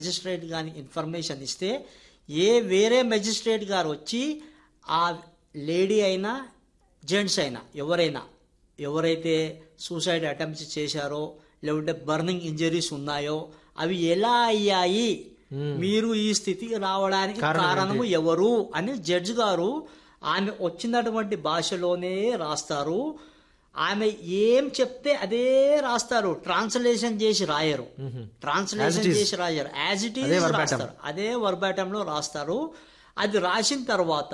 Magistrate కానీ information ఇస్తే ఏ వేరే మెజిస్ట్రేట్ గారు వచ్చి ఆ లేడీ అయినా జెంట్స్ అయినా ఎవరైనా ఎవరైతే సూసైడ్ అటెంప్ట్స్ చేశారో లేకుంటే బర్నింగ్ ఇంజరీస్ ఉన్నాయో అవి ఎలా అయ్యాయి మీరు ఈ స్థితికి రావడానికి కారణం కారణము ఎవరు అని జడ్జి గారు ఆమె వచ్చినటువంటి భాషలోనే రాస్తారు ఆమె ఏం చెప్తే అదే రాస్తారు ట్రాన్స్లేషన్ చేసి రాయరు ట్రాన్స్లేషన్ చేసి రాయరు యాజ్ ఇట్ అదే ఈజ్ verbatim. రాస్తారు అదే వర్బాటంలో రాస్తారు అది రాసిన తర్వాత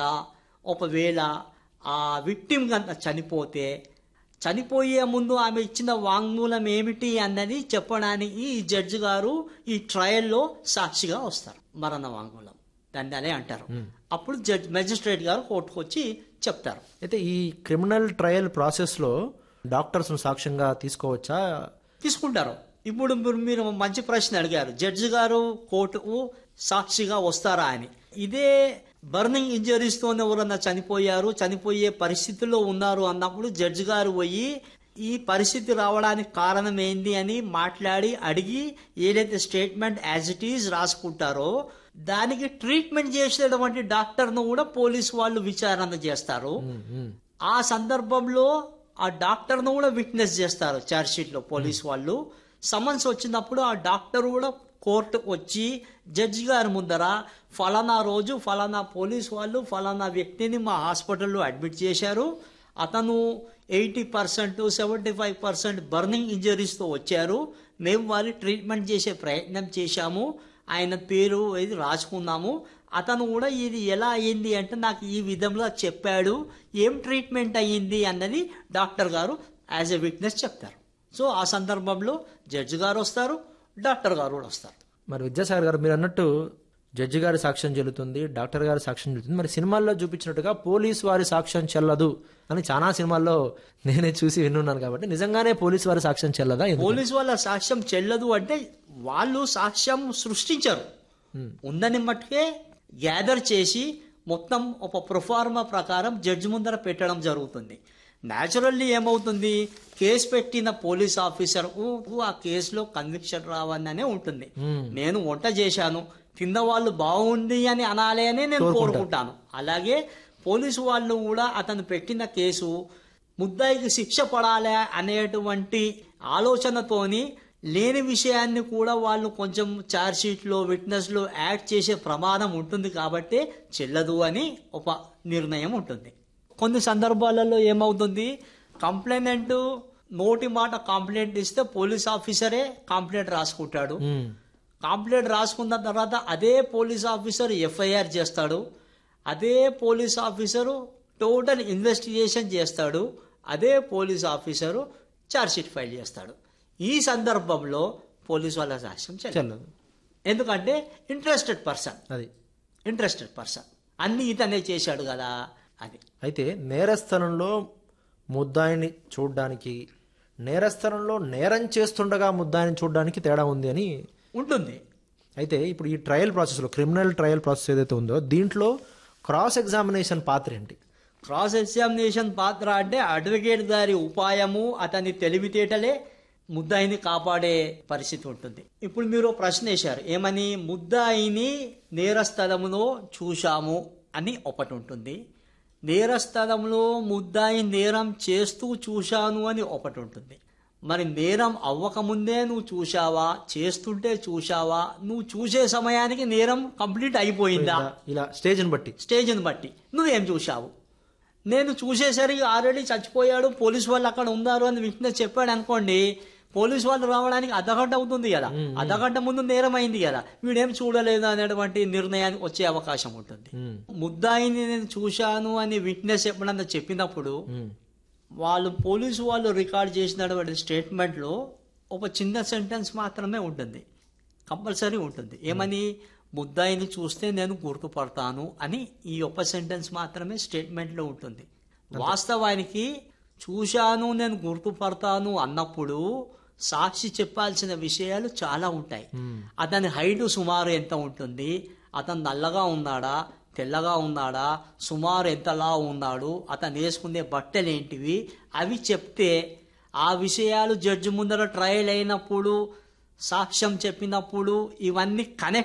ఒకవేళ ఆ విక్టిమ్ కనుక చనిపోతే చనిపోయే ముందు ఆమె ఇచ్చిన వాంగ్మూలం ఏమిటి అన్నది చెప్పడానికి ఈ జడ్జి గారు ఈ ట్రయల్లో సాక్షిగా వస్తారు మరణ వాంగ్మూలం దాన్ని అనే అంటారు అప్పుడు జడ్జ్ మెజిస్ట్రేట్ గారు కోర్టుకు వచ్చి చెప్తారు అయితే ఈ క్రిమినల్ ట్రయల్ ప్రాసెస్ లో డాక్టర్స్ సాక్ష్యంగా తీసుకోవచ్చా తీసుకుంటారు ఇప్పుడు మీరు మీరు మంచి ప్రశ్న అడిగారు జడ్జి గారు కోర్టుకు సాక్షిగా వస్తారా అని ఇదే బర్నింగ్ ఇంజరీస్ తో ఎవరన్నా చనిపోయారు చనిపోయే పరిస్థితిలో ఉన్నారు అన్నప్పుడు జడ్జి గారు పోయి ఈ పరిస్థితి రావడానికి కారణం ఏంది అని మాట్లాడి అడిగి ఏదైతే స్టేట్మెంట్ యాజ్ ఇట్ ఈజ్ రాసుకుంటారో దానికి ట్రీట్మెంట్ చేసేటువంటి డాక్టర్ను కూడా పోలీసు వాళ్ళు విచారణ చేస్తారు ఆ సందర్భంలో ఆ డాక్టర్ను కూడా విట్నెస్ చేస్తారు ఛార్జ్ షీట్ లో పోలీస్ వాళ్ళు సమన్స్ వచ్చినప్పుడు ఆ డాక్టర్ కూడా కోర్టుకు వచ్చి జడ్జి గారి ముందర ఫలానా రోజు ఫలానా పోలీస్ వాళ్ళు ఫలానా వ్యక్తిని మా హాస్పిటల్లో అడ్మిట్ చేశారు అతను eighty percent seventy five percent burning ఇంజరీస్తో వచ్చారు మేము వారి ట్రీట్మెంట్ చేసే ప్రయత్నం చేశాము ఆయన పేరు ఇది రాసుకున్నాము అతను కూడా ఇది ఎలా అయ్యింది అంటే నాకు ఈ విధంగా చెప్పాడు ఏం ట్రీట్మెంట్ అయ్యింది అన్నది doctor garu as a witness చెప్తారు సో ఆ సందర్భంలో జడ్జి గారు వస్తారు డాక్టర్ గారు కూడా వస్తారు మరి విద్యాసాగర్ గారు మీరు అన్నట్టు జడ్జి గారి సాక్ష్యం చెల్లుతుంది డాక్టర్ గారి సాక్ష్యం చెల్లుతుంది మరి సినిమాల్లో చూపించినట్టుగా పోలీస్ వారి సాక్ష్యం చెల్లదు అని చాలా సినిమాల్లో నేనే చూసి విన్నున్నాను కాబట్టి నిజంగానే పోలీస్ వారి సాక్ష్యం చెల్లదా ఎందుకు? పోలీసు వాళ్ళ సాక్ష్యం చెల్లదు అంటే వాళ్ళు సాక్ష్యం సృష్టించరు ఉందని మట్టుకే గ్యాదర్ చేసి మొత్తం ఒక ప్రొఫార్మా ప్రకారం జడ్జి ముందర పెట్టడం జరుగుతుంది న్యాచురల్లీ ఏమవుతుంది కేసు పెట్టిన పోలీస్ ఆఫీసర్ ఆ కేసులో కన్విక్షన్ రావన్ననే ఉంటుంది నేను వంట చేశాను కింద వాళ్ళు బాగుంది అని అనాలి అని నేను కోరుకుంటాను అలాగే పోలీసు వాళ్ళు కూడా అతను పెట్టిన కేసు ముద్దాయికి శిక్ష పడాలి అనేటువంటి ఆలోచనతోని లేని విషయాన్ని కూడా వాళ్ళు కొంచెం ఛార్జ్ షీట్ లో విట్నెస్ లో యాడ్ చేసే ప్రమాదం ఉంటుంది కాబట్టి చెల్లదు అని ఒక నిర్ణయం ఉంటుంది కొన్ని సందర్భాలలో ఏమవుతుంది కంప్లైనెంట్ నోటి మాట కంప్లైంట్ ఇస్తే పోలీస్ ఆఫీసరే కంప్లైంట్ రాసుకుంటాడు మ్మ్. కంప్లైంట్ రాసుకున్న తర్వాత అదే పోలీస్ ఆఫీసర్ ఎఫ్ఐఆర్ చేస్తాడు అదే పోలీస్ ఆఫీసరు టోటల్ ఇన్వెస్టిగేషన్ చేస్తాడు అదే పోలీస్ ఆఫీసరు ఛార్జ్షీట్ ఫైల్ చేస్తాడు ఈ సందర్భంలో పోలీస్ వాళ్ళ సాక్ష్యం చెల్లదు చెల్లదు ఎందుకంటే ఇంట్రెస్టెడ్ పర్సన్ అది ఇంట్రెస్టెడ్ పర్సన్ అన్ని ఇతనే చేశాడు కదా అది అయితే నేరస్థలంలో ముద్దాయిని చూడడానికి నేరస్థలంలో నేరం చేస్తుండగా ముద్దాయిని చూడడానికి తేడా ఉంది అని ఉంటుంది అయితే ఇప్పుడు ఈ ట్రయల్ ప్రాసెస్లో క్రిమినల్ ట్రయల్ ప్రాసెస్ ఏదైతే ఉందో దీంట్లో క్రాస్ ఎగ్జామినేషన్ పాత్ర ఏంటి క్రాస్ ఎగ్జామినేషన్ పాత్ర అంటే అడ్వకేట్ గారి ఉపాయము అతని తెలివితేటలే ముద్దాయిని కాపాడే పరిస్థితి ఉంటుంది ఇప్పుడు మీరు ప్రశ్న వేశారు ఏమని ముద్దాయిని నేరస్థలములో చూశాము అని ఒకటి ఉంటుంది నేరస్థలంలో ముద్దాయి నేరం చేస్తూ చూశాను అని ఒకటి ఉంటుంది మరి నేరం అవ్వకముందే నువ్వు చూశావా చేస్తుంటే చూశావా నువ్వు చూసే సమయానికి నేరం కంప్లీట్ అయిపోయిందా ఇలా- ఇలా స్టేజ్ని బట్టి స్టేజ్ని బట్టి నువ్వేం చూశావు నేను చూసేసరికి ఆల్రెడీ చచ్చిపోయాడు పోలీసు వాళ్ళు అక్కడ ఉన్నారు అని విట్నెస్ చెప్పాడు అనుకోండి పోలీసు వాళ్ళు రావడానికి అర్ధగంట అవుతుంది కదా అర్ధగంట ముందు నేరం అయింది కదా వీడేం చూడలేదు అనేటువంటి నిర్ణయానికి వచ్చే అవకాశం ఉంటుంది మ్మ్. ముద్దాయిని నేను చూశాను అని విట్నెస్ ఎప్పుడన్నా చెప్పినప్పుడు మ్మ్. వాళ్ళు పోలీసు వాళ్ళు రికార్డ్ చేసినటువంటి స్టేట్మెంట్లో ఒక చిన్న సెంటెన్స్ మాత్రమే ఉంటుంది కంపల్సరీ ఉంటుంది ఏమని ముద్దాయిని చూస్తే నేను గుర్తుపడతాను అని ఈ ఒక్క సెంటెన్స్ మాత్రమే స్టేట్మెంట్లో ఉంటుంది వాస్తవానికి చూశాను నేను గుర్తుపడతాను అన్నప్పుడు సాక్షి చెప్పాల్సిన విషయాలు చాలా ఉంటాయి అతని హైట్ సుమారు ఎంత ఉంటుంది అతను నల్లగా ఉన్నాడా తెల్లగా ఉన్నాడా సుమారు ఎంతలా ఉన్నాడు అతను వేసుకునే బట్టలు ఏంటివి అవి చెప్తే ఆ విషయాలు జడ్జి ముందర ట్రయల్ అయినప్పుడు సాక్ష్యం చెప్పినప్పుడు ఇవన్నీ కనెక్ట్